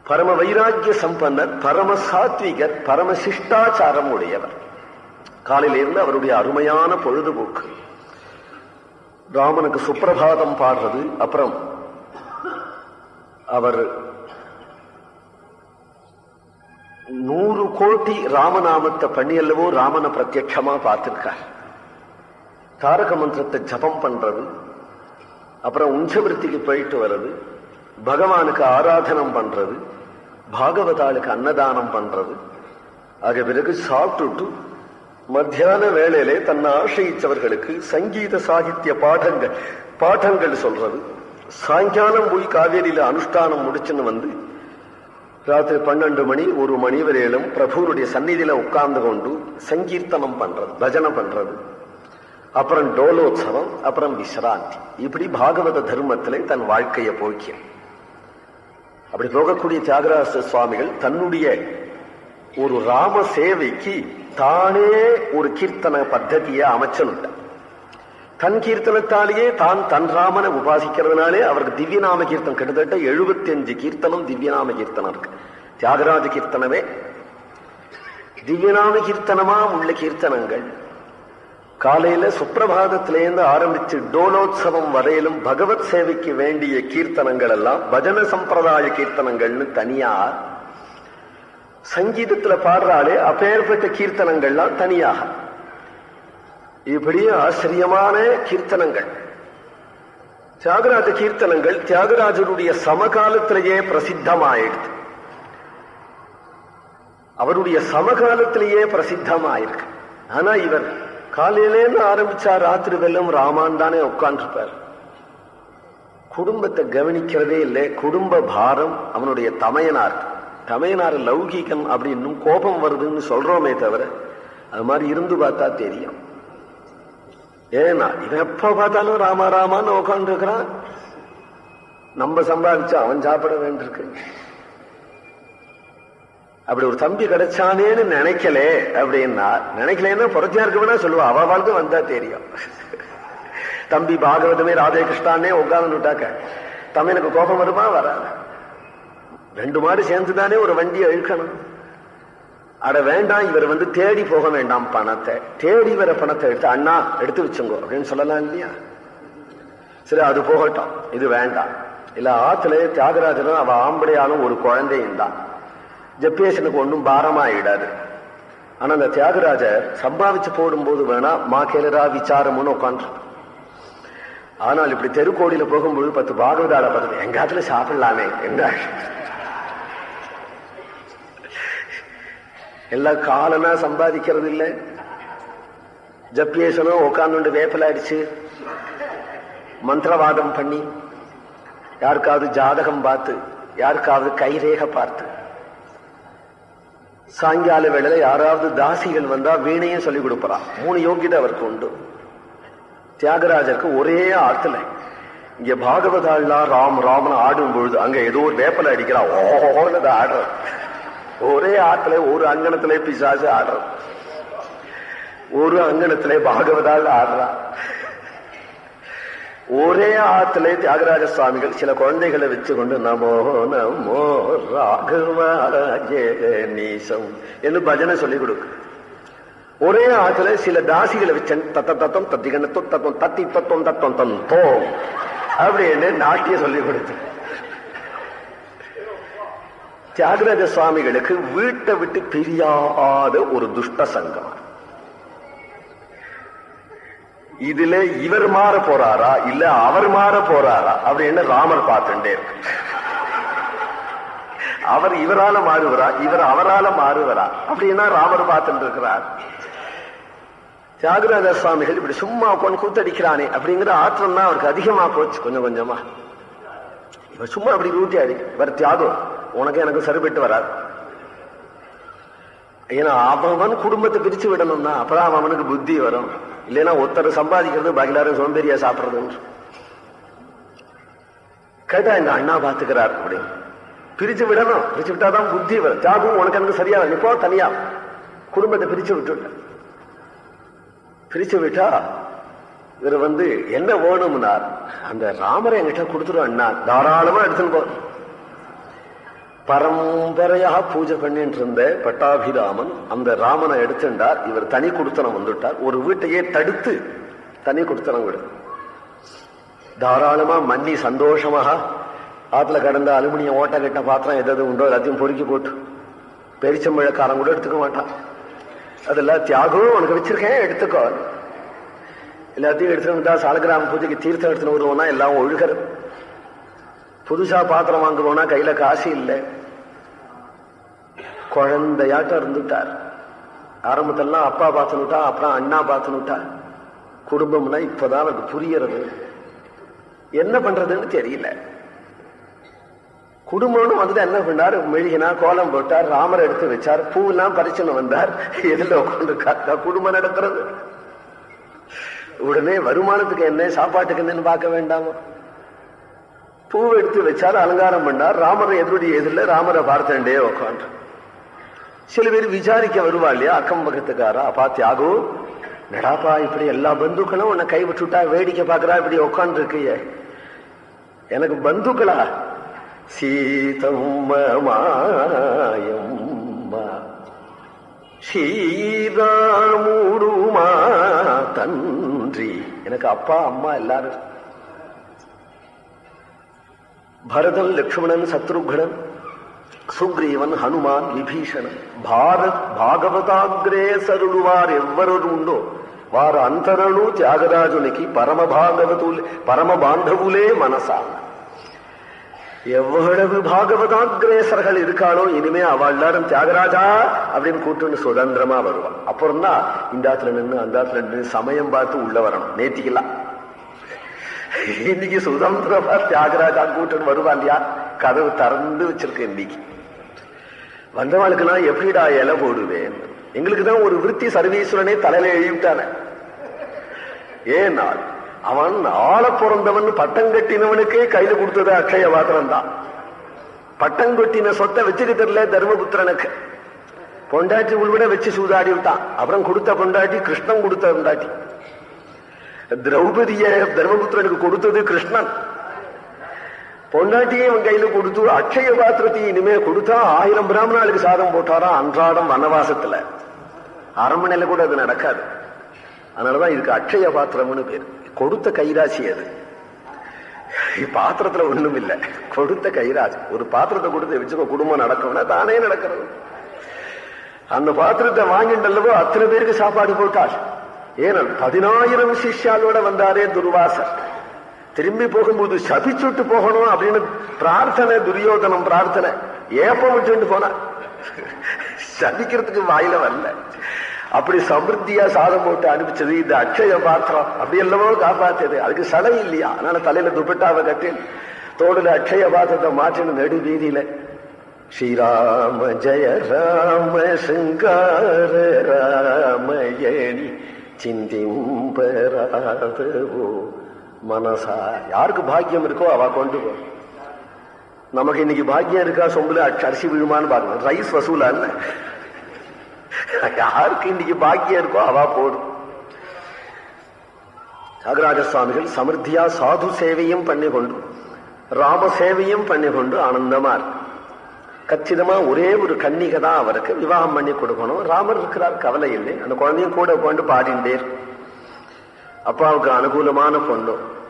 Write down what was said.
பரம வைராக்கிய சம்பன்னர் பரம சாத்விகர் பரம சிஷ்டாச்சாரம் உடையவர் காலையிலிருந்து அவருடைய அருமையான பொழுதுபோக்கு ராமனுக்கு சுப்பிரபாதம் பாடுறது அப்புறம் அவர் நூறு கோடி ராமநாமத்தை பண்ணி அல்லவோ ராமனை பிரத்யட்சமா பார்த்திருக்கார் தாரக மந்திரத்தை ஜபம் பண்றது அப்புறம் உஞ்சவிருத்திக்கு போயிட்டு வர்றது பகவானுக்கு ஆராதனம் பண்றது பாகவதாளுக்கு அன்னதானம் பண்றது ஆக பிறகு சாப்பிட்டுட்டு மத்தியான வேளையிலே தன்னை ஆசிரியிச்சவர்களுக்கு சங்கீத சாகித்ய பாடங்கள் பாடங்கள் சொல்றது சாயங்காலம் போய் காவேரியில அனுஷ்டானம் முடிச்சுன்னு வந்து ராத்திரி பன்னெண்டு மணி ஒரு மணி வரையிலும் பிரபுனுடைய சந்நிதியில உட்கார்ந்து கொண்டு சங்கீர்த்தனம் பண்றது பஜனை பண்றது அப்புறம் டோலோத்சவம் அப்புறம் விசிராந்தி இப்படி பாகவத தர்மத்திலே தன் வாழ்க்கையை போக்கிய அப்படி போகக்கூடிய தியாகராஜ சுவாமிகள் தன்னுடைய ஒரு ராம சேவைக்கு தானே ஒரு கீர்த்தன பத்ததியை அமைச்சனுட்டார் தன் கீர்த்தனத்தாலேயே தான் தன் ராமனை உபாசிக்கிறதுனாலே அவருக்கு திவ்யநாம கீர்த்தனம் கிட்டத்தட்ட எழுபத்தி அஞ்சு கீர்த்தனம் திவ்யநாம கீர்த்தனம் இருக்கு தியாகராஜ கீர்த்தனமே திவ்யநாம கீர்த்தனமா உள்ள கீர்த்தனங்கள் காலையில சுப்பிரபாதத்திலேருந்து ஆரம்பிச்சு டோலோத்சவம் வரையிலும் பகவத் சேவைக்கு வேண்டிய கீர்த்தனங்கள் எல்லாம் பஜன சம்பிரதாய கீர்த்தனங்கள்னு தனியா சங்கீதத்துல பாடுறாளே அப்பேற்பட்ட கீர்த்தனங்கள்லாம் தனியாக இப்படி ஆச்சரியமான கீர்த்தனங்கள் தியாகராஜ கீர்த்தனங்கள் தியாகராஜருடைய சமகாலத்திலேயே பிரசித்தமாயிடுது அவருடைய சமகாலத்திலேயே பிரசித்தமாயிருக்கு ஆனா இவர் காலையிலேருந்து ஆரம்பிச்சா ராத்திரி வெல்லும் ராமான் தானே உட்கார்ந்துருப்பார் குடும்பத்தை கவனிக்கிறதே இல்லை குடும்ப பாரம் அவனுடைய தமையனார் தமையனார் லௌகீகன் அப்படின்னும் கோபம் வருதுன்னு சொல்றோமே தவிர அது மாதிரி இருந்து பார்த்தா தெரியும் ஏன்னா இவன் எப்ப பார்த்தாலும் ராமா ராமான்னு உட்காந்து இருக்கிறான் நம்ம சம்பாதிச்சு அவன் சாப்பிட வேண்டியிருக்கு அப்படி ஒரு தம்பி கிடைச்சானேன்னு நினைக்கல அப்படின்னா நினைக்கலன்னா புரட்சியா இருக்க வேணா சொல்லுவா அவ வாழ்க்கை வந்தா தெரியும் தம்பி பாகவதமே ராதே கிருஷ்ணானே உட்காந்துட்டாக்க தம்பினுக்கு கோபம் வருமா வராது ரெண்டு மாடு சேர்ந்துதானே ஒரு வண்டியை இழுக்கணும் அட வேண்டாம் இவர் வந்து தேடி போக வேண்டாம் பணத்தை தேடி வர பணத்தை எடுத்து அண்ணா எடுத்து வச்சுங்கோ அப்படின்னு சொல்லலாம் இல்லையா சரி அது போகட்டும் இது வேண்டாம் இல்ல ஆத்துல தியாகராஜனும் அவ ஆம்படையாலும் ஒரு குழந்தையும் தான் ஜப்பேசனுக்கு ஒன்றும் பாரமாயிடாது ஆனா அந்த தியாகராஜர் சம்பாதிச்சு போடும்போது வேணா மா கேளரா விசாரம்னு உட்காந்து ஆனால் இப்படி தெருக்கோடியில போகும்போது பத்து பாகவதால பார்த்து எங்காத்துல சாப்பிடலாமே எங்க எல்லாம் காலனா சம்பாதிக்கிறது இல்லை ஜப்பியேசனும் உட்காந்து வேப்பல அடிச்சு மந்திரவாதம் பண்ணி யாருக்காவது ஜாதகம் பார்த்து யாருக்காவது கைரேக பார்த்து சாயங்கால வேளையில யாராவது தாசிகள் வந்தா வீணையும் சொல்லிக் கொடுப்பறா மூணு யோகியதை அவருக்கு உண்டு தியாகராஜருக்கு ஒரே ஆத்துல இங்க பாகவதாள்லாம் ராம் ராமன் ஆடும் பொழுது அங்க ஏதோ ஒரு வேப்பல அடிக்கிறா ஓன்னு ஆடுற ஒரே ஆத்துல ஒரு அங்கனத்திலே பிசாசு ஆடுறது ஒரு அங்கனத்திலே பாகவதால் ஆடுறா ஒரே ஆத்திலே தியாகராஜ சுவாமிகள் சில குழந்தைகளை வச்சு கொண்டு நமோ நமோ ராகவாஜே நீசம் என்று பஜனை சொல்லிக் கொடுக்கு ஒரே ஆத்துல சில தாசிகளை வச்சு தத்த தத்தம் தத்திகணத்தம் தத்துவம் தத்தி தத்துவம் தத்துவம் தந்தோம் அப்படின்னு நாட்டிய சொல்லிக் கொடுத்து தியாகராஜ சுவாமிகளுக்கு வீட்டை விட்டு பிரியாத ஒரு துஷ்ட சங்கம் இதுல இவர் மாற போறாரா இல்ல அவர் மாற போறாரா அப்படின்னு ராமர் பார்த்துட்டே இருக்கு அவர் இவரால மாறுவரா இவர் அவரால மாறுவரா அப்படின்னா ராமர் பார்த்துட்டு இருக்கிறார் தியாகராஜ சுவாமிகள் இப்படி சும்மா உட்காந்து கூத்தடிக்கிறானே அப்படிங்கிற ஆத்திரம் தான் அவருக்கு அதிகமா போச்சு கொஞ்சம் கொஞ்சமா இவர் சும்மா அப்படி ஊட்டி அடி இவர் தியாகம் உனக்கு எனக்கு சரிபட்டு வராது ஏன்னா அவன் குடும்பத்தை பிரிச்சு விடணும்னா அப்புறம் அவனுக்கு புத்தி வரும் இல்லைன்னா ஒருத்தர் சம்பாதிக்கிறது பாக்கி எல்லாரும் சோம்பேறியா சாப்பிடுறது கேட்டா எங்க அண்ணா பாத்துக்கிறார் அப்படின்னு பிரிச்சு விடணும் பிரிச்சு விட்டாதான் புத்தி வரும் தியாகம் உனக்கு எனக்கு சரியா வரும். இப்போ தனியா குடும்பத்தை பிரிச்சு விட்டுட்ட பிரிச்சு விட்டா இவர் வந்து என்ன வேணும்னார் அந்த ராமரை என்கிட்ட கொடுத்துரும் அண்ணா தாராளமா எடுத்துன்னு போ பரம்பரையாக பூஜை பண்ணிட்டு இருந்த பட்டாபிராமன் அந்த ராமனை எடுத்துட்டார் இவர் தனி குடுத்தனம் வந்துட்டார் ஒரு வீட்டையே தடுத்து தனி குடுத்தனம் விடு தாராளமா மன்னி சந்தோஷமாக ஆத்துல கடந்த அலுமினியம் ஓட்ட கட்ட பாத்திரம் எதாவது உண்டோ எல்லாத்தையும் பொறுக்கி போட்டு பெரிச்சம்பழக்காரன் கூட எடுத்துக்க மாட்டான் அதெல்லாம் தியாகம் உனக்கு வச்சிருக்கேன் எடுத்துக்கோ எல்லாத்தையும் எடுத்துட்டு வந்தா சாலகிராம பூஜைக்கு தீர்த்தம் எடுத்துன்னு வருவோம்னா எல்லாம் ஒழுகிறது புதுசா பாத்திரம் வாங்குவோம்னா கையில காசு இல்லை குழந்தையாட்டம் இருந்துட்டார் ஆரம்பத்திலாம் அப்பா பார்த்துனுட்டா அப்புறம் அண்ணா பார்த்துனுட்டா குடும்பம்னா இப்பதான் அவருக்கு புரியறது என்ன பண்றதுன்னு தெரியல குடும்பம்னு வந்துட்டு என்ன பண்ணார் மெழுகினா கோலம் போட்டார் ராமர் எடுத்து வச்சார் பூவெல்லாம் பறிச்சுன்னு வந்தார் எதில் உட்காந்து காத்தா குடும்பம் நடக்கிறது உடனே வருமானத்துக்கு என்ன சாப்பாட்டுக்கு என்னன்னு பார்க்க வேண்டாமா பூவை எடுத்து வச்சார் அலங்காரம் பண்ணார் ராமரை எதிரொடைய எதிரில் ராமரை பார்த்தண்டே உட்காந்து சில பேர் விசாரிக்க வருவா இல்லையா அக்கம் பக்கத்துக்காரா அப்பா தியாகு நடாப்பா இப்படி எல்லா பந்துக்களும் உன்னை கை விட்டுட்டா வேடிக்கை பார்க்கறா இப்படி உட்காந்து இருக்கிய எனக்கு பந்துக்களா சீதம்மா ஸ்ரீராமுடுமா தன்றி எனக்கு அப்பா அம்மா எல்லாரும் பரதன் லக்ஷ்மணன் சத்ருக்னன் சுக்ரீவன் హనుమాన్ విభీషణన్ భారత్ భాగవతాగ్రేసరుడు వారెవ్వరు ఉండో వారు అంతరలు త్యాగరాజునికి పరమ భాగవతులే పరమ బాంధవులే మనసా எவ்வளவு பாகவதாகிரேசர்கள் இருக்காளோ இனிமே அவள் எல்லாரும் தியாகராஜா அப்படின்னு கூட்டுன்னு சுதந்திரமா வருவான் அப்புறம் தான் இந்த ஆத்துல நின்று அந்த ஆத்துல நின்று சமயம் பார்த்து உள்ள வரணும் நேத்திக்கலாம் இன்னைக்கு சுதந்திரமா தியாகராஜா கூட்டுன்னு வருவான் இல்லையா கதவு திறந்து வச்சிருக்க இன்னைக்கு வந்தவாளுக்கு நான் எப்படிடா இலை போடுவேன் எங்களுக்கு தான் ஒரு விருத்தி சர்வீஸ்வரனே தலையில எழுதிவிட்டான ஏனால் அவன் ஆள பிறந்தவன் பட்டம் கட்டினவனுக்கே கையில கொடுத்தது அக்ஷய பாத்திரம் தான் பட்டம் கொட்டின சொத்தை வச்சுக்க தெரியல தர்மபுத்திரனுக்கு பொண்டாட்டி உள்விட வச்சு சூதாடி விட்டான் அப்புறம் கொடுத்த பொண்டாட்டி கிருஷ்ணன் கொடுத்த பொண்டாட்டி திரௌபதிய தர்மபுத்திரனுக்கு கொடுத்தது கிருஷ்ணன் பொண்டாட்டியை அவன் கையில கொடுத்து அக்ஷய பாத்திரத்தை இனிமே கொடுத்தா ஆயிரம் பிராமணாளுக்கு சாதம் போட்டாரா அன்றாடம் வனவாசத்துல அரண்மனையில கூட அது நடக்காது அதனாலதான் இதுக்கு அக்ஷய பாத்திரம்னு பேரு கொடுத்த கைராசி அது பாத்திரத்துல ஒண்ணும் இல்லை கொடுத்த கைராசி ஒரு பாத்திரத்தை கொடுத்து வச்சுக்கோ குடும்பம் நடக்கும்னா தானே நடக்கிறது அந்த பாத்திரத்தை வாங்கிண்டல்லவோ அத்தனை பேருக்கு சாப்பாடு போட்டாள் ஏனால் பதினாயிரம் சிஷ்யாலோட வந்தாரே துர்வாசர் திரும்பி போகும்போது சபிச்சுட்டு போகணும் அப்படின்னு பிரார்த்தனை துரியோதனம் பிரார்த்தனை ஏப்பம் விட்டு போனா சபிக்கிறதுக்கு வாயில வரல அப்படி சமிருத்தியா சாதம் போட்டு அனுப்பிச்சது இந்த அக்ஷய பாத்திரம் அப்படி எல்லாமோ காப்பாத்தது அதுக்கு சடை இல்லையா அதனால தலையில துப்பட்டாவை கட்டி தோடுல அக்ஷய பாத்திரத்தை மாற்றின நெடு வீதியில ஸ்ரீராம ஜெய ராம சிங்கார ராமயணி சிந்திம்பராதவோ மனசா யாருக்கு பாக்கியம் இருக்கோ அவ கொண்டு போ நமக்கு இன்னைக்கு பாக்கியம் இருக்கா சொம்புல அரிசி விழுமான்னு பாருங்க ரைஸ் வசூலா இல்ல யாருக்கு இன்னைக்கு பாக்கியம் இருக்கோ அவ போடும் தியாகராஜ சுவாமிகள் சமிருத்தியா சாது சேவையும் பண்ணி கொண்டு ராம சேவையும் பண்ணி கொண்டு ஆனந்தமா இருக்கு கச்சிதமா ஒரே ஒரு கன்னிகை தான் அவருக்கு விவாகம் பண்ணி கொடுக்கணும் ராமர் இருக்கிறார் கவலை இல்லை அந்த குழந்தையும் கூட உட்காந்து பாடிண்டே அப்பாவுக்கு அனுகூலமான பொண்ணு